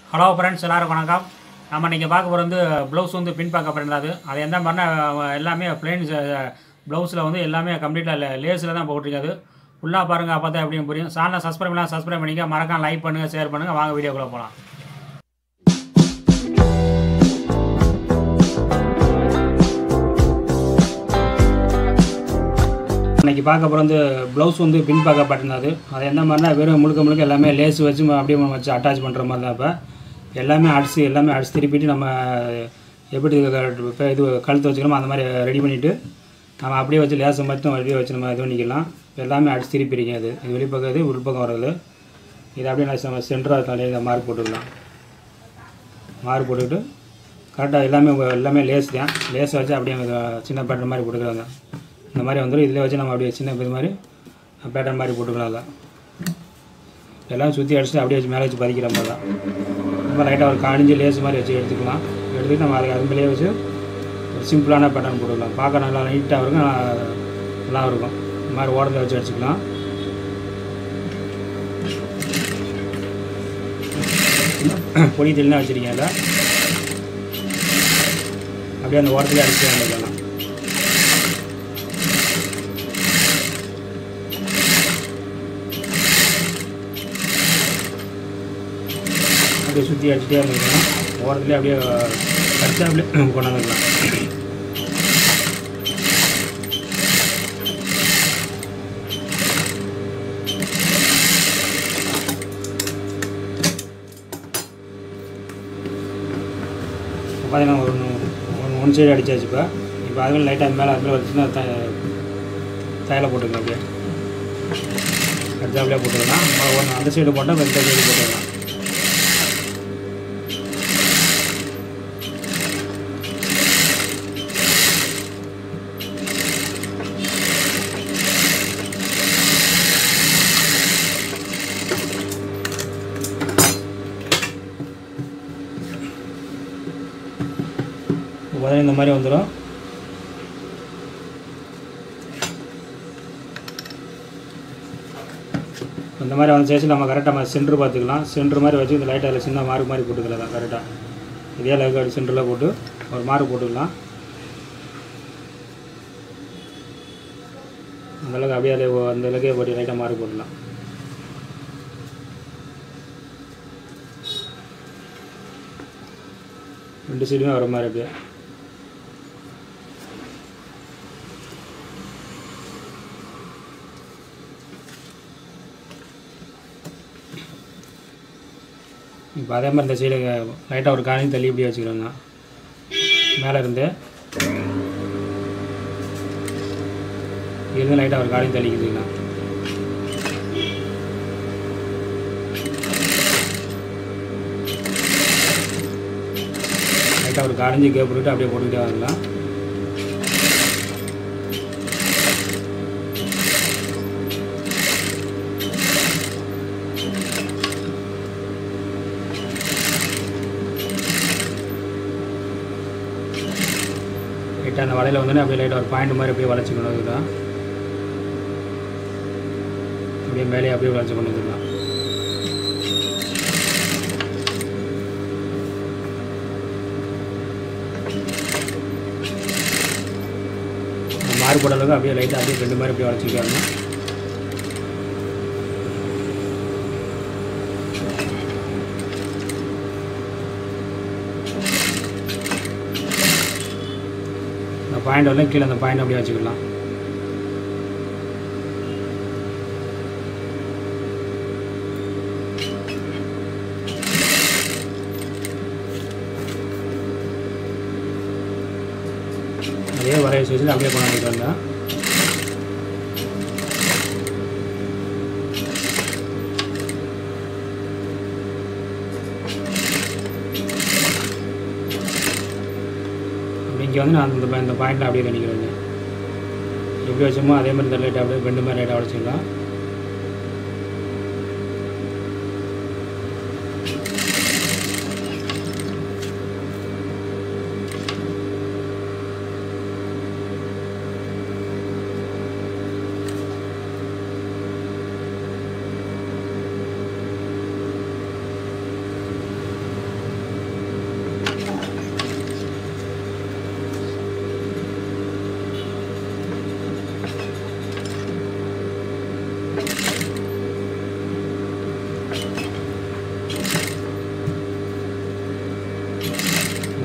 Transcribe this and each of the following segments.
hello friends எல்லாரும் வணக்கம் நம்ம இன்றைக்கி பார்க்க போகிறது வந்து ப்ளவுஸ் வந்து பின் பார்க்க போயிருந்தது அது எந்த மாதிரினா அஹ், எல்லாமே பிளெயின்ஸ் ப்ளவுஸில் வந்து எல்லாமே கம்ப்ளீட்டாக லேஸில் தான் போட்டிருக்காது ஃபுல்லாக பாருங்கள் அப்போ தான் எப்படியும் புரியும் சேனலை சப்ஸ்கிரைப் பண்ணலாம் சப்ஸ்கிரைப் பண்ணிக்க மறக்காம லைக் பண்ணுங்கள் ஷேர் பண்ணுங்கள் வாங்க வீடியோக்குள்ளே போகலாம் இன்னைக்கு பார்க்க போகிற வந்து ப்ளவுஸ் வந்து பின் பார்க்கப்பட்டிருந்தது அது எந்த மாதிரினா வெறும் முழுக்க முழுக்க எல்லாமே லேஸ் வச்சு ம- அப்படியே நம்ம வச்சு அட்டாச் பண்ணுற மாதிரி தான் இப்போ எல்லாமே அடிச்சு எல்லாமே அடிச்சு திருப்பிட்டு நம்ம எப்படி க- இப்ப இது கழுத்து வச்சுக்கிறோமோ அந்த மாதிரி ரெடி பண்ணிவிட்டு நம்ம அப்படியே வச்சு லேசை மட்டும் அப்படியே வச்சு நம்ம இது பண்ணிக்கலாம் இப்ப எல்லாமே அடிச்சு திருப்பிடுங்க அது இது வெளிப்பக்கம் இது உள்பக்கம் வர்றது இது அப்படியே நான் நம்ம சென்டராக தலையில் இந்த மார்க் போட்டுக்கலாம் மார்க் போட்டுக்கிட்டு கரெக்டாக எல்லாமே உங்க- எல்லாமே லேஸ் தான் லேஸை வச்சு அப்படியே அந்த சின்ன பேட்டர்ன் மாதிரி போட்டுக்கிறாங்க இந்த மாதிரி வந்துடும் இதில் வச்சு நம்ம அப்படியே சின்ன இது மாதிரி பேட்டர்ன் மாதிரி போட்டுக்கலாம் அதில் எல்லாம் சுற்றி அடிச்சுட்டு அப்படியே வச்சு மேலே வச்சு பதிக்கிற மாதிரி தான் ரொம்ப லைட்டாக ஒரு காணிஞ்சு லேஸ் மாதிரி வச்சு எடுத்துக்கலாம் எடுத்துக்கிட்டு நம்ம அதுக்கு அது மேலேயே வச்சு ஒரு சிம்பிளான பேட்டர்ன் போட்டுக்கலாம் பார்க்க நல்லா நீட்டாக இருக்கும் நல்லா- நல்லா இருக்கும் இந்த மாதிரி ஓரத்தில் வச்சு அடிச்சுக்கலாம் பொடி தெளினா வச்சுருக்கேன் அதில் அப்படியே அந்த ஓரத்துலேயே அடிச்சு வந்துடலாம் அப்படியே சுற்றி அடிச்சுட்டே இருந்துக்கலாம் ஓரத்துலேயே அப்படியே கடிச்சா அப்படியே கொண்டாந்துக்கலாம் பார்த்தீங்கன்னா ஒரு ஒன் ஒன் சைடு அடிச்சாச்சு இப்போ இப்போ அதுவும் லைட்டாக மேலே அதில் ஒரு சின்ன த தையலை போட்டுக்கலாம் அப்படியே கடிச்சாப்லேயே போட்டுக்கலாம் ஒன்று அந்த சைடு போட்டால் இந்த சைடு போட்டுக்கலாம் இப்போ பார்த்தீங்கன்னா இந்த மாதிரி வந்துடும் இந்த மாதிரி வந்து சேர்த்து நம்ம கரெக்டாக நம்ம சென்டர் பார்த்துக்கலாம் சென்டர் மாதிரி வச்சு இந்த லைட்டாக சின்ன மார்க் மாதிரி போட்டுக்கலாம் தான் கரெக்டாக இதே அளவுக்கு அப்படி சென்டரில் போட்டு ஒரு மார்க் போட்டுக்கலாம் அந்த அளவுக்கு அப்படியே அதிலே ஒ- அந்த அளவுக்கே போட்டு லைட்டாக மார்க் போட்டுக்கலாம் ரெண்டு சைடுமே வர மாதிரி அப்படியே இப்போ அதே மாதிரி இந்த சைடு லைட்டாக ஒரு காணி தள்ளி இப்படி வச்சுக்கிறோங்க மேலே இருந்து இருந்து லைட்டாக ஒரு காணி தள்ளிக்குதுங்களா லைட்டாக ஒரு காணிஞ்சு கேப் விட்டு அப்படியே போட்டுக்கிட்டே வரலாம் லைட்டாக அந்த வலையில் வந்தோடனே அப்படியே லைட்டாக ஒரு பாயிண்ட் மாதிரி அப்படியே வளைச்சி கொண்டு வந்துக்கலாம் அப்படியே மேலே அப்படியே வளைச்சி கொண்டு வந்துடலாம் மாறுபட அளவுக்கு அப்படியே லைட்டாக அப்படியே ரெண்டு மாதிரி அப்படியே வளைச்சிக்காங்க இந்த பாயிண்ட் வரலாம் கீழே அந்த பாயிண்ட் அப்படியே வச்சுக்கலாம் அதே வரைய வச்சு அப்படியே கொண்டாந்துட்டு வந்தேன் இங்கே வந்து நான் இந்த இந்த பாயிண்டில் அப்படியே நினைக்கிறேங்க எப்படி வச்சோமோ அதே மாதிரி இந்த லைட் அப்படியே ரெண்டு மாதிரி லைட்டாக உடச்சிக்கலாம்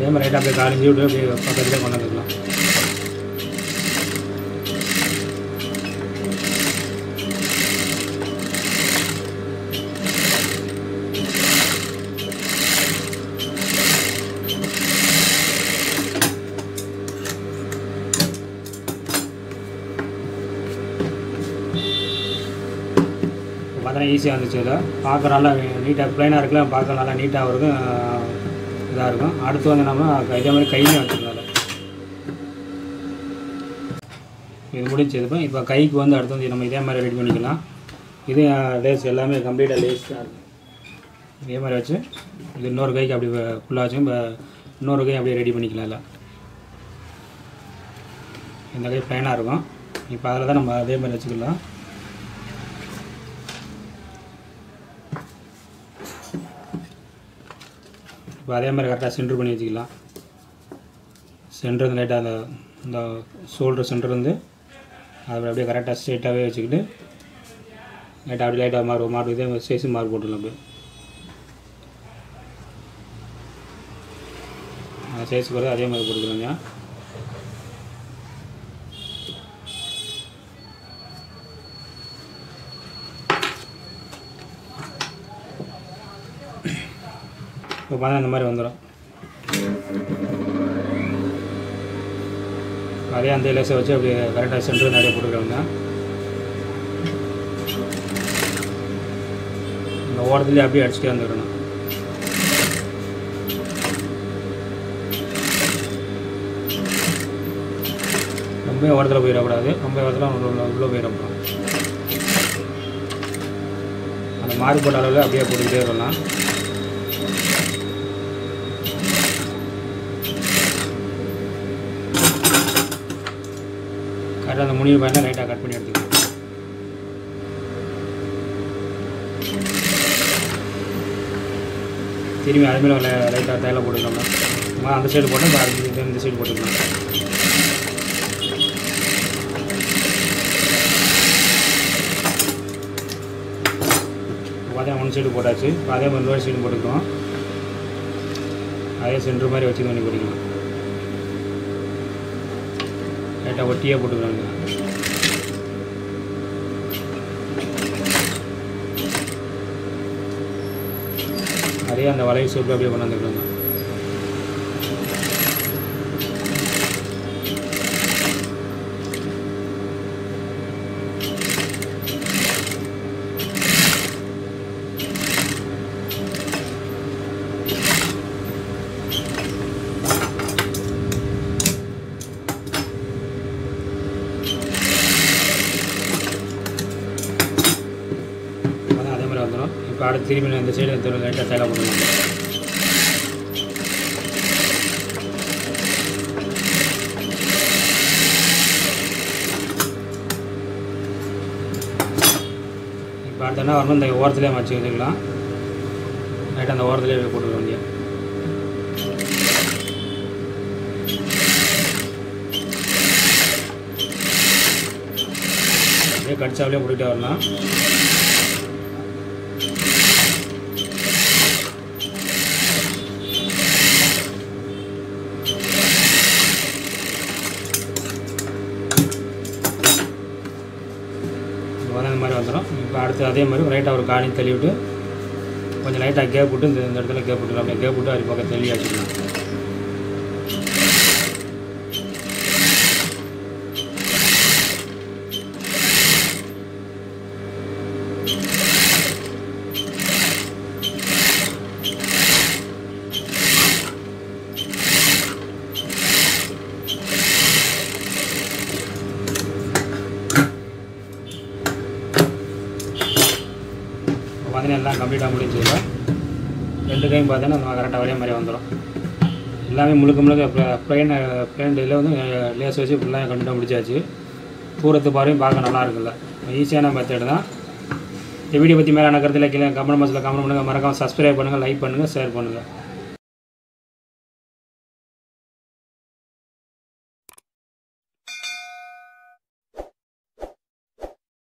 அதே மாதிரி லைட்டாக அப்படியே காலிஞ்சி விட்டு அப்படியே பக்கத்துலேயே கொண்டு வந்துக்கலாம் பார்த்தா ஈஸியாக இருந்துச்சு இதில் பார்க்க நல்லா நீட்டாக ப்ளைனாக இருக்குல்ல பார்க்க நல்லா நீட்டாக இருக்கும் இதாக இருக்கும் அடுத்து வந்து நம்ம இதே மாதிரி கையிலையும் வச்சுக்கலாம் அதில் இது முடிஞ்சு இப்போ இப்போ கைக்கு வந்து அடுத்து வந்து நம்ம இதே மாதிரி ரெடி பண்ணிக்கலாம் இது லேஸ் எல்லாமே கம்ப்ளீட்டாக லேஸ் தான் இருக்கும் இதே மாதிரி வச்சு இது இன்னொரு கைக்கு அப்படி ஃபுல்லாக வச்சு இப்போ இன்னொரு கை அப்படியே ரெடி பண்ணிக்கலாம் இல்லை இந்த கை ப்ளைனாக இருக்கும் இப்போ அதில் தான் நம்ம அதே மாதிரி வச்சுக்கலாம் இப்போ அதே மாதிரி கரெக்டாக சென்டர் பண்ணி வச்சுக்கலாம் சென்டர் வந்து லைட்டாக அந்த இந்த ஷோல்டர் சென்டர் வந்து அதை அப்படியே கரெக்டாக ஸ்ட்ரெயிட்டாகவே வச்சுக்கிட்டு லைட்டாக அப்படி லைட்டாக மாறு மாறு இதே சைஸு மாறு போட்டுடலாம் அப்படியே அந்த சைஸுக்கு வர அதே மாதிரி போட்டுக்கலாங்க இப்போ பார்த்தா இந்த மாதிரி வந்துடும் அதே அந்த லேஸை வச்சு அப்படியே கரெக்டாக சென்டர் நிறைய போட்டுக்கிறாங்க இந்த ஓரத்துலேயே அப்படியே அடிச்சுட்டே வந்துடணும் ரொம்ப ஓரத்தில் போயிடக்கூடாது ரொம்ப ஓரத்தில் உள்ள உள்ளே போயிடக்கூடாது அந்த மாறுபட்ட அளவில் அப்படியே போட்டுக்கிட்டே வரலாம் கரெக்டாக அந்த முடிவு பண்ணால் லைட்டாக கட் பண்ணி எடுத்துக்கலாம் திரும்பி அது மேலே லைட்டாக தையலை போட்டுக்கலாம் நம்ம அந்த சைடு போட்டால் இந்த இது இந்த சைடு போட்டுக்கலாம் பார்த்தா ஒன் சைடு போட்டாச்சு இப்போ அதே மாதிரி இன்னொரு சைடு போட்டுக்கிறோம் அதே சென்டர் மாதிரி வச்சு பண்ணி போட்டுக்கலாம் லைட்டாக ஒட்டியே போட்டுக்கிறாங்க அதே அந்த வளைவு சூப்பு அப்படியே கொண்டு வந்துருக்காங்க அதான் அதே மாதிரி வந்துடும் இப்போ அடுத்து திரும்பி இந்த சைடு லைட்டாக தையலாக போட்டுக்கலாம் இப்போ அடுத்து என்ன வரணும் இந்த ஓரத்துலேயே வச்சு வச்சுக்கலாம் லைட்டாக அந்த ஓரத்துலேயே போட்டுக்க வேண்டிய அப்படியே கடிச்சாவிலே போட்டுக்கிட்டே வரலாம் இப்போ வந்து இந்த மாதிரி வந்துடும் இப்போ அடுத்து அதே மாதிரி லைட்டாக ஒரு காணி தள்ளி விட்டு கொஞ்சம் லைட்டாக கேப் விட்டு இந்த இந்த இடத்துல கேப் விட்டுக்கலாம் அப்படியே கேப் விட்டு அது பக்கம் தள்ளி வச்சுக்கலாம் இப்போ பார்த்தீங்கன்னா எல்லாம் கம்ப்ளீட்டாக முடிஞ்சதில்ல ரெண்டு கையும் பார்த்தீங்கன்னா நம்ம கரெக்டாக ஒரே மாதிரி வந்துடும் எல்லாமே முழுக்க முழுக்க ப்ளைன் ப்ளைன் இதில் வந்து லேஸ் வச்சு ஃபுல்லாக கம்ப்ளீட்டாக முடிச்சாச்சு தூரத்து பார்வையும் பார்க்க நல்லா இருக்குல்ல ஈஸியான மெத்தட் தான் இந்த வீடியோ பற்றி மேலே கருத்தில் கீழே கமெண்ட் பாக்ஸில் கமெண்ட் பண்ணுங்கள் மறக்காமல் சப்ஸ்கிரைப் பண்ணுங்கள் லைக் பண்ணுங்கள் ஷேர் பண்ணுங்கள்